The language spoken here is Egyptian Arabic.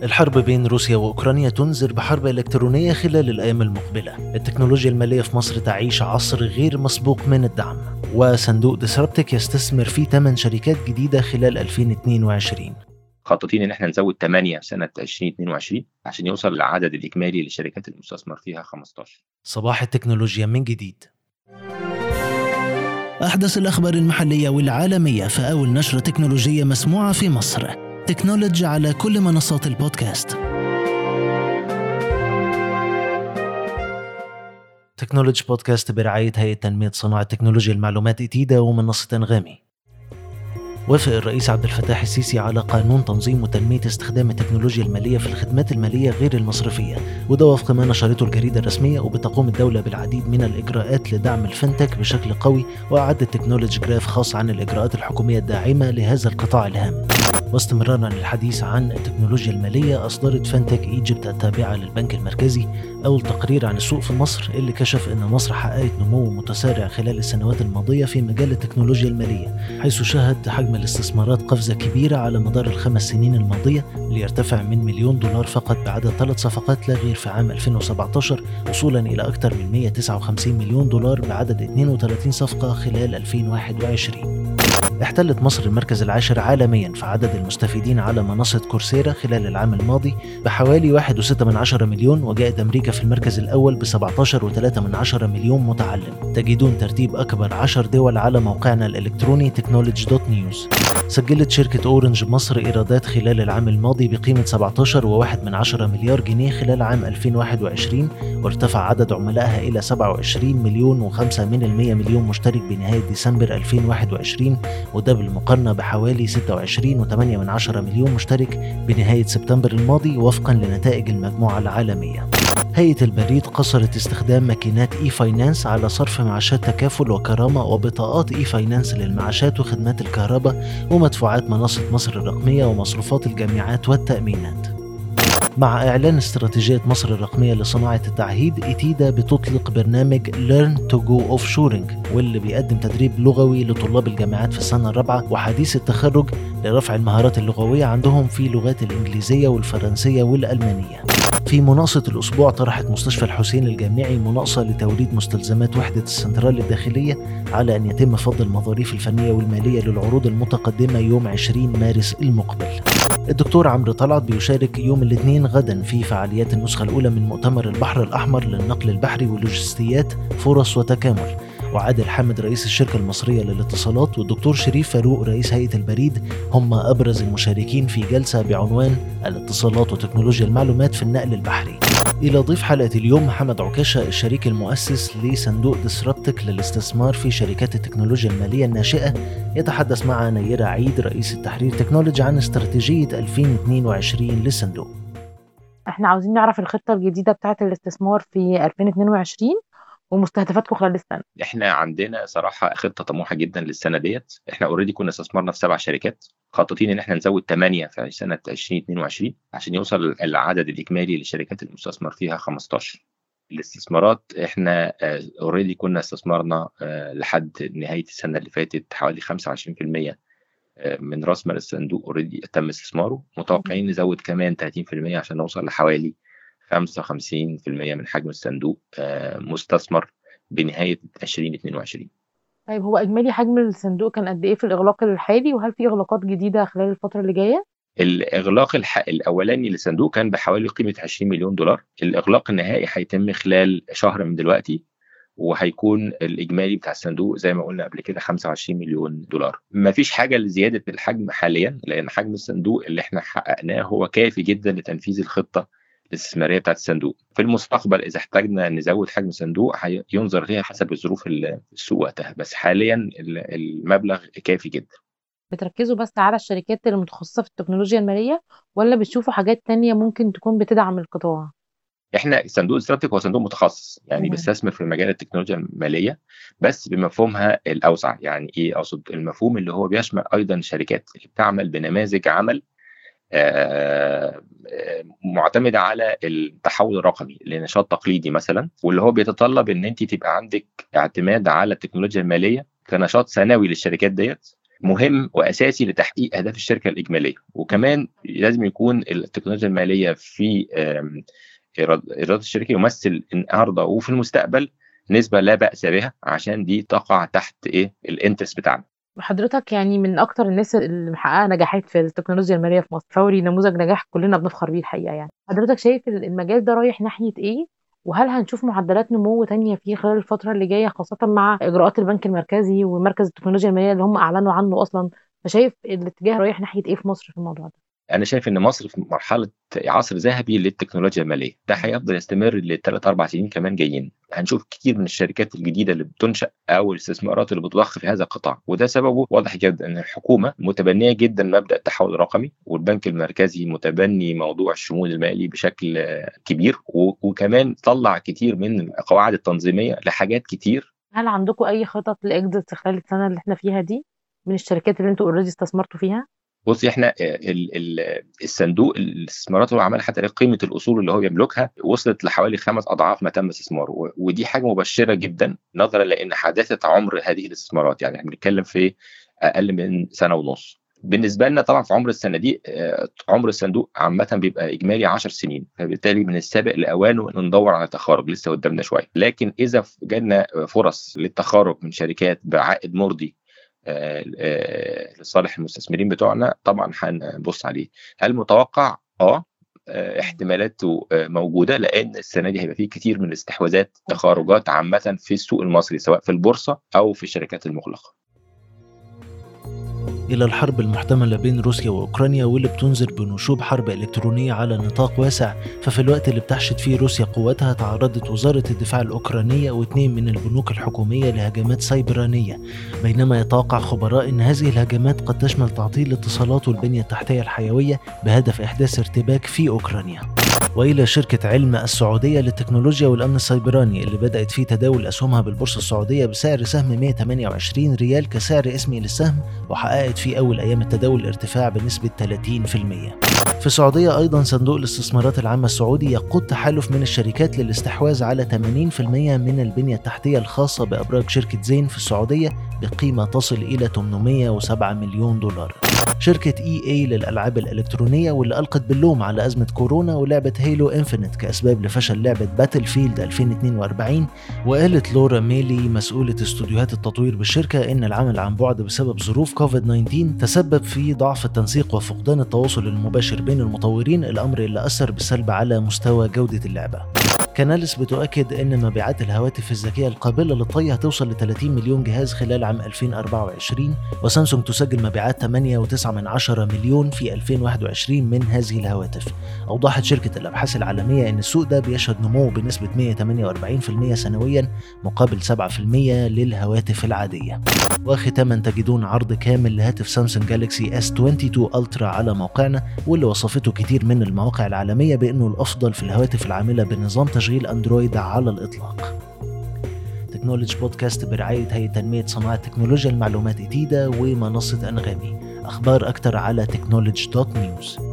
الحرب بين روسيا واوكرانيا تنذر بحرب الكترونيه خلال الايام المقبله. التكنولوجيا الماليه في مصر تعيش عصر غير مسبوق من الدعم، وصندوق ديسربتك يستثمر في ثمان شركات جديده خلال 2022. خططين ان احنا نزود 8 سنه 2022 عشان يوصل العدد الاجمالي للشركات المستثمر فيها 15. صباح التكنولوجيا من جديد. أحدث الأخبار المحلية والعالمية في أول نشرة تكنولوجية مسموعة في مصر تكنولوجي على كل منصات البودكاست تكنولوجي بودكاست برعاية هيئة تنمية صناعة تكنولوجيا المعلومات إتيدا ومنصة أنغامي وافق الرئيس عبد الفتاح السيسي على قانون تنظيم وتنمية استخدام التكنولوجيا المالية في الخدمات المالية غير المصرفية وده وفق ما نشرته الجريدة الرسمية وبتقوم الدولة بالعديد من الإجراءات لدعم الفنتك بشكل قوي وأعدت تكنولوجي جراف خاص عن الإجراءات الحكومية الداعمة لهذا القطاع الهام واستمرارا للحديث عن التكنولوجيا المالية أصدرت فنتك إيجيبت التابعة للبنك المركزي أول تقرير عن السوق في مصر اللي كشف أن مصر حققت نمو متسارع خلال السنوات الماضية في مجال التكنولوجيا المالية حيث شهد حجم الاستثمارات قفزة كبيرة على مدار الخمس سنين الماضية ليرتفع من مليون دولار فقط بعدد ثلاث صفقات لا غير في عام 2017 وصولا إلى أكثر من 159 مليون دولار بعدد 32 صفقة خلال 2021 احتلت مصر المركز العاشر عالميا في عدد المستفيدين على منصة كورسيرا خلال العام الماضي بحوالي 1.6 مليون وجاءت أمريكا في المركز الأول ب 17.3 مليون متعلم تجدون ترتيب أكبر 10 دول على موقعنا الإلكتروني تكنولوجي.نيوز سجلت شركة أورنج مصر إيرادات خلال العام الماضي بقيمة 17.1 مليار جنيه خلال عام 2021 وارتفع عدد عملائها إلى 27 مليون و5 من المية مليون مشترك بنهاية ديسمبر 2021 وده بالمقارنة بحوالي 26.8 مليون مشترك بنهاية سبتمبر الماضي وفقا لنتائج المجموعة العالمية هيئة البريد قصرت استخدام ماكينات اي فاينانس على صرف معاشات تكافل وكرامة وبطاقات اي فاينانس للمعاشات وخدمات الكهرباء ومدفوعات منصة مصر الرقمية ومصروفات الجامعات والتأمينات مع إعلان استراتيجية مصر الرقمية لصناعة التعهيد إتيدا بتطلق برنامج Learn to Go Offshoring واللي بيقدم تدريب لغوي لطلاب الجامعات في السنة الرابعة وحديث التخرج لرفع المهارات اللغوية عندهم في لغات الإنجليزية والفرنسية والألمانية في مناقصة الأسبوع طرحت مستشفى الحسين الجامعي مناقصة لتوريد مستلزمات وحدة السنترال الداخلية على أن يتم فض المظاريف الفنية والمالية للعروض المتقدمة يوم 20 مارس المقبل الدكتور عمرو طلعت بيشارك يوم الاثنين غدا في فعاليات النسخة الأولى من مؤتمر البحر الأحمر للنقل البحري واللوجستيات فرص وتكامل وعادل حامد رئيس الشركة المصرية للاتصالات والدكتور شريف فاروق رئيس هيئة البريد هم أبرز المشاركين في جلسة بعنوان الاتصالات وتكنولوجيا المعلومات في النقل البحري إلى ضيف حلقة اليوم محمد عكاشة الشريك المؤسس لصندوق ديسربتك للاستثمار في شركات التكنولوجيا المالية الناشئة يتحدث مع نيرة عيد رئيس التحرير تكنولوجي عن استراتيجية 2022 للصندوق احنا عاوزين نعرف الخطة الجديدة بتاعة الاستثمار في 2022 ومستهدفاتكم خلال السنة احنا عندنا صراحه خطه طموحه جدا للسنه ديت احنا اوريدي كنا استثمرنا في سبع شركات خططين ان احنا نزود ثمانيه في سنه 2022 عشان يوصل العدد الاجمالي للشركات المستثمر فيها 15 الاستثمارات احنا اوريدي كنا استثمرنا آه، لحد نهايه السنه اللي فاتت حوالي 25% آه، من راس مال الصندوق اوريدي تم استثماره متوقعين نزود كمان 30% عشان نوصل لحوالي 55% من حجم الصندوق آه، مستثمر بنهايه 2022 طيب هو إجمالي حجم الصندوق كان قد إيه في الإغلاق الحالي وهل في إغلاقات جديدة خلال الفترة اللي جاية؟ الاغلاق الح... الاولاني للصندوق كان بحوالي قيمه 20 مليون دولار الاغلاق النهائي هيتم خلال شهر من دلوقتي وهيكون الاجمالي بتاع الصندوق زي ما قلنا قبل كده 25 مليون دولار ما فيش حاجه لزياده الحجم حاليا لان حجم الصندوق اللي احنا حققناه هو كافي جدا لتنفيذ الخطه الاستثماريه بتاعت الصندوق في المستقبل اذا احتاجنا نزود حجم الصندوق ينظر فيها حسب ظروف السوق وقتها بس حاليا المبلغ كافي جدا بتركزوا بس على الشركات المتخصصة في التكنولوجيا المالية ولا بتشوفوا حاجات تانية ممكن تكون بتدعم القطاع؟ احنا صندوق استراتيجي هو صندوق متخصص يعني تمام. بيستثمر في مجال التكنولوجيا الماليه بس بمفهومها الاوسع يعني ايه اقصد المفهوم اللي هو بيشمل ايضا شركات اللي بتعمل بنماذج عمل آه، آه، معتمده على التحول الرقمي لنشاط تقليدي مثلا واللي هو بيتطلب ان انت تبقى عندك اعتماد على التكنولوجيا الماليه كنشاط ثانوي للشركات ديت مهم واساسي لتحقيق اهداف الشركه الاجماليه وكمان لازم يكون التكنولوجيا الماليه في ايرادات الشركه يمثل النهارده وفي المستقبل نسبه لا باس بها عشان دي تقع تحت ايه الانترست بتاعنا حضرتك يعني من اكتر الناس اللي محققه نجاحات في التكنولوجيا الماليه في مصر فوري نموذج نجاح كلنا بنفخر بيه الحقيقه يعني حضرتك شايف المجال ده رايح ناحيه ايه وهل هنشوف معدلات نمو تانية فيه خلال الفترة اللي جاية خاصة مع إجراءات البنك المركزي ومركز التكنولوجيا المالية اللي هم أعلنوا عنه أصلا فشايف الاتجاه رايح ناحية إيه في مصر في الموضوع ده؟ انا شايف ان مصر في مرحله عصر ذهبي للتكنولوجيا الماليه ده هيفضل يستمر لثلاث اربع سنين كمان جايين هنشوف كتير من الشركات الجديده اللي بتنشا او الاستثمارات اللي بتضخ في هذا القطاع وده سببه واضح جدا ان الحكومه متبنيه جدا مبدا التحول الرقمي والبنك المركزي متبني موضوع الشمول المالي بشكل كبير وكمان طلع كتير من القواعد التنظيميه لحاجات كتير هل عندكم اي خطط لاكزيت خلال السنه اللي احنا فيها دي من الشركات اللي انتوا اوريدي استثمرتوا فيها بص احنا الصندوق الاستثمارات اللي عملها حتى قيمه الاصول اللي هو يملكها وصلت لحوالي خمس اضعاف ما تم استثماره ودي حاجه مبشره جدا نظرا لان حداثه عمر هذه الاستثمارات يعني احنا بنتكلم في اقل من سنه ونص بالنسبه لنا طبعا في عمر الصناديق عمر الصندوق عامه بيبقى اجمالي 10 سنين فبالتالي من السابق لاوانه ان ندور على تخارج لسه قدامنا شويه لكن اذا جالنا فرص للتخارج من شركات بعائد مرضي لصالح المستثمرين بتوعنا طبعا هنبص عليه هل متوقع اه احتمالاته موجوده لان السنه دي هيبقى فيه كتير من الاستحواذات تخارجات عامه في السوق المصري سواء في البورصه او في الشركات المغلقه إلى الحرب المحتملة بين روسيا وأوكرانيا واللي بتنذر بنشوب حرب إلكترونية على نطاق واسع ففي الوقت اللي بتحشد فيه روسيا قواتها تعرضت وزارة الدفاع الأوكرانية واثنين من البنوك الحكومية لهجمات سيبرانية بينما يتوقع خبراء أن هذه الهجمات قد تشمل تعطيل الاتصالات والبنية التحتية الحيوية بهدف إحداث ارتباك في أوكرانيا وإلى شركة علم السعودية للتكنولوجيا والأمن السيبراني اللي بدأت في تداول أسهمها بالبورصة السعودية بسعر سهم 128 ريال كسعر اسمي للسهم وحققت في أول أيام التداول ارتفاع بنسبة 30%. في السعودية أيضا صندوق الاستثمارات العامة السعودي يقود تحالف من الشركات للاستحواذ على 80% من البنية التحتية الخاصة بأبراج شركة زين في السعودية بقيمة تصل إلى 807 مليون دولار. شركة اي اي للألعاب الإلكترونية واللي ألقت باللوم على أزمة كورونا ولعبة هيلو انفينيت كأسباب لفشل لعبة باتل فيلد 2042 وقالت لورا ميلي مسؤولة استوديوهات التطوير بالشركة إن العمل عن بعد بسبب ظروف كوفيد 19 تسبب في ضعف التنسيق وفقدان التواصل المباشر بين المطورين الأمر اللي أثر بالسلب على مستوى جودة اللعبة. كاناليس بتؤكد ان مبيعات الهواتف الذكيه القابله للطي هتوصل ل 30 مليون جهاز خلال عام 2024 وسامسونج تسجل مبيعات 8.9 من عشرة مليون في 2021 من هذه الهواتف اوضحت شركه الابحاث العالميه ان السوق ده بيشهد نمو بنسبه 148% سنويا مقابل 7% للهواتف العاديه وختاما تجدون عرض كامل لهاتف سامسونج جالكسي اس 22 الترا على موقعنا واللي وصفته كتير من المواقع العالميه بانه الافضل في الهواتف العامله بنظام تشغيل اندرويد على الاطلاق تكنولوجي بودكاست برعاية هيئة تنمية صناعة تكنولوجيا المعلومات إتيدا ومنصة أنغامي أخبار أكتر على تكنولوجي دوت نيوز